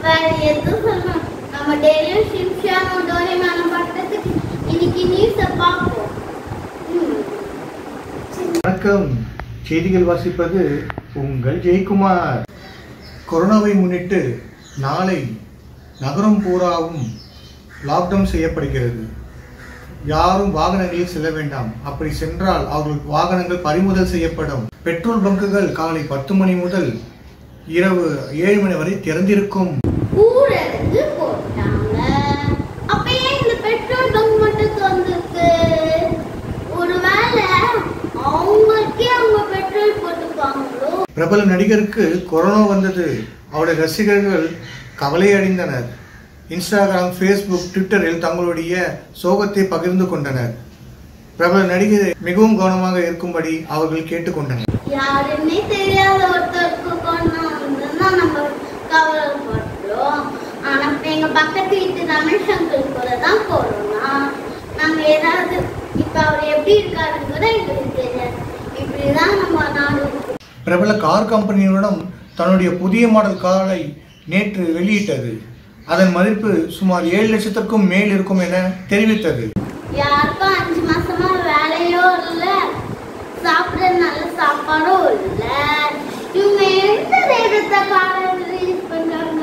வேற எதுவும் சொல்லணும் நம்ம டெய்லியும் ஷிம்ஷானும் டோரிமானும் பட்டதுக்கு இன்னைக்கு நியூஸை பார்ப்போம் ம். வணக்கம் செய்திகள் வாசிப்பது உங்கள் ஜெயக்குமார் கொரோனாவை முன்னிட்டு நாளை நகரம் பூராவும் லாக்டவுன் செய்யப்படுகிறது யாரும் வாகனங்களில் செல்ல வேண்டாம் அப்படி சென்றால் அவர்களுக்கு வாகனங்கள் பறிமுதல் செய்யப்படும் பெட்ரோல் பங்குகள் காலை பத்து மணி முதல் இரவு ஏழு மணி வரை திறந்திருக்கும் ஊரடங்கு போட்டாங்க அப்ப ஏன் இந்த பெட்ரோல் பங்க் மட்டும் திறந்திருக்கு ஒருவேளை அவங்களுக்கே அவங்க பெட்ரோல் போட்டுப்பாங்களோ பிரபல நடிகருக்கு கொரோனா வந்தது அவருடைய ரசிகர்கள் கவலை அடைந்தனர் இன்ஸ்டாகிராம் ஃபேஸ்புக் ட்விட்டரில் தங்களுடைய சோகத்தை பகிர்ந்து கொண்டனர் பிரபல நடிகர் மிகவும் கவனமாக இருக்கும்படி அவர்கள் கேட்டுக்கொண்டனர் யாருன்னே தெரியாத ஒருத்தருக்கு கொரோனா வந்ததுன்னா நம்ம கவலைப்படுறோம் ஆனா இப்ப எங்க பக்கத்து வீட்டு ரமேஷ் அங்கிள் கூட தான் கொரோனா நாங்க ஏதாவது இப்ப அவர் எப்படி இருக்காருன்னு கூட எங்களுக்கு தெரியாது இப்படிதான் நம்ம நாடு இருக்கு. பிரபல கார் கம்பெனியுடன் தன்னுடைய புதிய மாடல் காரை நேற்று வெளியிட்டது அதன் மதிப்பு சுமார் ஏழு லட்சத்திற்கும் மேல் இருக்கும் என தெரிவித்தது யாருக்கும் அஞ்சு மாசமா வேலையோ இல்ல சாப்பிட நல்ல சாப்பாடும் இல்ல இவங்க எந்த நேரத்தை காரை ரிலீஸ் பண்றாங்க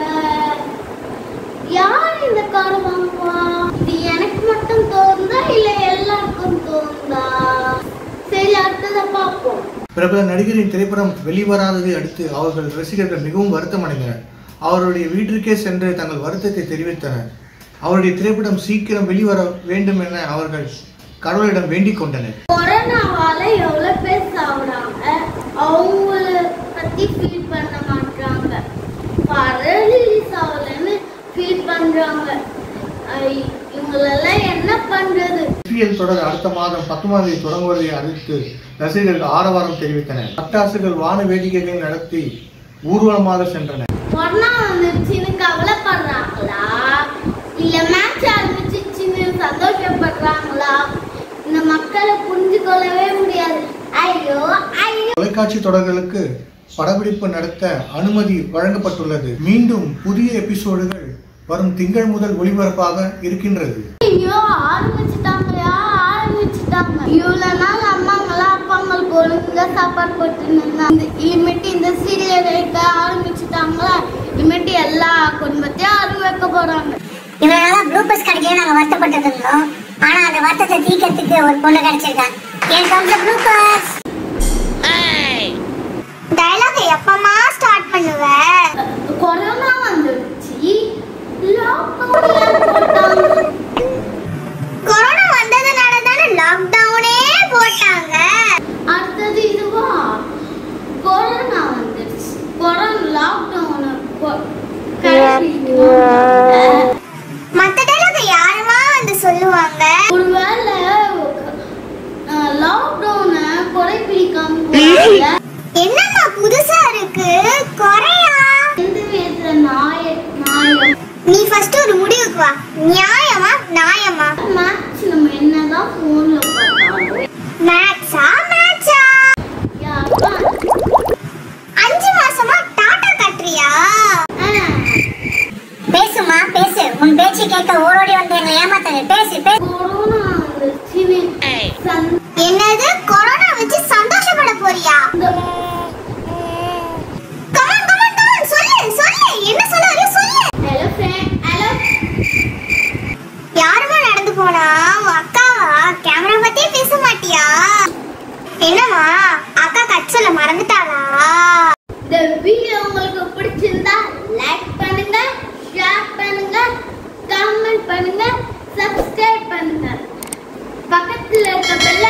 யார் இந்த காரை வாங்குவா இது எனக்கு மட்டும் தோணுதா இல்ல எல்லாருக்கும் தோணுதா சரி அடுத்ததை பார்ப்போம் பிரபல நடிகரின் திரைப்படம் வெளிவராததை அடுத்து அவர்கள் ரசிகர்கள் மிகவும் வருத்தம் அடைந்தனர் அவருடைய வீட்டிற்கே சென்று தங்கள் வருத்தத்தை தெரிவித்தனர் அவருடைய திரைப்படம் சீக்கிரம் வெளிவர வேண்டும் என அவர்கள் கடவுளிடம் வேண்டிக் கொண்டனர் கொரோனாவால எவ்வளவு பேர் சாப்பிடுறாங்க அவங்கள பத்தி ஃபீல் பண்ண மாட்டாங்க பரலிஸ் ஆகலன்னு ஃபீல் பண்றாங்க ஐ, இவங்களெல்லாம் என்ன பண்றது ஐபிஎல் தொடர் அடுத்த மாதம் பத்தொன்பதாம் தேதி தொடங்குவதை அறிவித்து ரசிகர்கள் ஆரவாரம் தெரிவித்தனர் பட்டாசுகள் வான வேடிக்கைகள் நடத்தி ஊர்வலமாக சென்றனர் கொரோனா வந்துருச்சுன்னு கவலைப்படுறாங்களா இல்ல மேட்ச் ஆரம்பிச்சிச்சுன்னு சந்தோஷப்படுறாங்களா இந்த மக்களை புரிஞ்சு கொள்ளவே முடியாது ஐயோ ஐயோ தொலைக்காட்சி தொடர்களுக்கு படப்பிடிப்பு நடத்த அனுமதி வழங்கப்பட்டுள்ளது மீண்டும் புதிய எபிசோடுகள் வரும் திங்கள் முதல் ஒளிபரப்பாக இருக்கின்றது ஐயோ ஆரம்பிச்சுட்டாங்கயா ஆரம்பிச்சுட்டாங்க இவ்வளவு நாள் அம்மாங்களாம் அப்பாங்களுக்கு ஒழுங்கா சாப்பாடு போட்டுன்னு இருந்தாங்க இனிமேட்டு இந்த சீரியல் வைக்க ஆரம்பிச்சுட்டாங்களா இனிமேட்டு எல்லா குடும்பத்தையும் அருள் வைக்க போறாங்க இவ்வளவு நாளா ப்ளூபஸ் கிடைக்கல நாங்க வருத்தப்பட்டு இருந்தோம் ஆனா அந்த வருத்தத்தை தீக்கிறதுக்கு ஒரு பொண்ணு கிடைச்சிருக்கா என் கம்ஸ் ப்ளூபஸ் டயலாக் எப்பமா ஸ்டார்ட் பண்ணுவ கொரோனா வந்துடுச்சு லாக்டவுன் போட்டாங்க கொரோனா வந்ததுனால தானே லாக்டவுனே போட்டாங்க அடுத்தது இதுவா கொரோனா வந்துடுச்சு கொரோனா லாக்டவுன் மத்த டயலாக் யாருமா வந்து சொல்லுவாங்க ஒருவேளை லாக்டவுனை குறைப்பிடிக்காம போறாங்க என்னம்மா புதுசா இருக்கு கொறையா எந்த விதத்துல நாய நாயம் நீ ஃபர்ஸ்ட் ஒரு முடிவுக்கு வா நியாயமா நியாயமா மேட்ச் நம்ம என்னதான் போன்ல பார்த்தாலும் மேட்சா மேட்சா யாருக்கும் அஞ்சு மாசமா டாடா கட்டுறியா ஆ, பேசுமா பேசு உன் பேச்சு கேட்க ஓடோடி வந்து எங்களை ஏமாத்தாங்க பேசு பேசு கொரோனா வந்துருச்சுன்னு சந்த- என்னது கொரோனா வச்சு சந்தோஷப்பட போறியா கமான் கமான் கமான் சொல்லு சொல்லு என்ன சொல்ல வரையோ சொல்லு Hello friend, hello. யாருமா நடந்து போனா உன் அக்காவா கேமரா பத்தியே பேச மாட்டியா என்னம்மா அக்கா கட் சொல்ல மறந்துட்டாளா இந்த வீடியோ உங்களுக்கு பிடிச்சிருந்தா லைக் பண்ணுங்க ஷேர் பண்ணுங்க கமெண்ட் பண்ணுங்க சப்ஸ்கிரைப் பண்ணுங்க பக்கத்துல இருக்க பெல்